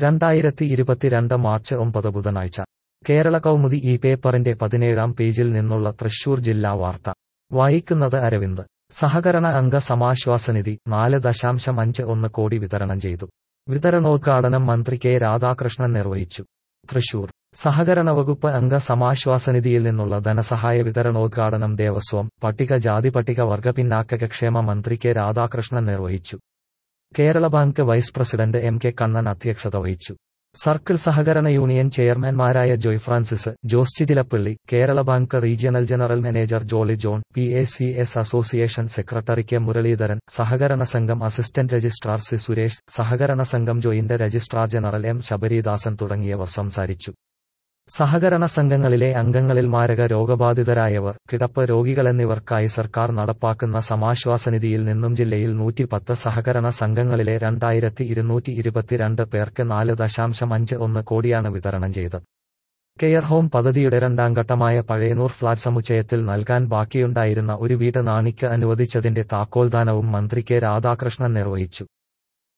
രണ്ടായിരത്തി ഇരുപത്തിരണ്ട് മാർച്ച് ഒമ്പത് ബുധനാഴ്ച കേരള കൗമുദി ഈ പേപ്പറിന്റെ പതിനേഴാം പേജിൽ നിന്നുള്ള തൃശൂർ ജില്ലാ വാർത്ത വായിക്കുന്നത് അരവിന്ദ് സഹകരണ അംഗ സമാശ്വാസനിധി നാല് ദശാംശം അഞ്ച് ഒന്ന് കോടി വിതരണം ചെയ്തു വിതരണോദ്ഘാടനം മന്ത്രി കെ രാധാകൃഷ്ണൻ നിർവഹിച്ചു തൃശൂർ സഹകരണ വകുപ്പ് അംഗ സമാശ്വാസനിധിയിൽ നിന്നുള്ള ധനസഹായ വിതരണോദ്ഘാടനം ദേവസ്വം പട്ടികജാതി പട്ടിക വർഗ പിന്നാക്ക ക്ഷേമ മന്ത്രി കെ രാധാകൃഷ്ണൻ നിർവഹിച്ചു Kerala bank vice president M K Kannan അധ്യക്ഷത വഹിച്ചു സർക്കിൾ സഹകരണ യൂണിയൻ ചെയർമാൻമാരായ Joy Francis Jose Chithilappally Kerala bank regional general manager Jolly John P A C S association secretary K Muraleedharan സഹകരണ സംഘം അസിസ്റ്റന്റ് രജിസ്ട്രാർ സി സുരേഷ് സഹകരണ സംഘം joint registrar general M Sabaridasan തുടങ്ങിയവർ സംസാരിച്ചു സഹകരണ സംഘങ്ങളിലെ അംഗങ്ങളിൽ മാരക രോഗബാധിതരായവർ കിടപ്പ് രോഗികളെന്നിവർക്കായി സർക്കാർ നടപ്പാക്കുന്ന സമാശ്വാസനിധിയിൽ നിന്നും ജില്ലയിൽ നൂറ്റിപ്പത്ത് സഹകരണ സംഘങ്ങളിലെ രണ്ടായിരത്തി ഇരുന്നൂറ്റി ഇരുപത്തിരണ്ട് പേർക്ക് നാല് ദശാംശം അഞ്ച് ഒന്ന് കോടിയാണ് വിതരണം ചെയ്തത് കെയർ ഹോം പദ്ധതിയുടെ രണ്ടാം ഘട്ടമായ പഴയനൂർ ഫ്ളാറ്റ് സമുച്ചയത്തിൽ നൽകാൻ ബാക്കിയുണ്ടായിരുന്ന ഒരു വീട് നാണിക്ക് അനുവദിച്ചതിന്റെ താക്കോൽദാനവും മന്ത്രി കെ രാധാകൃഷ്ണൻ നിർവഹിച്ചു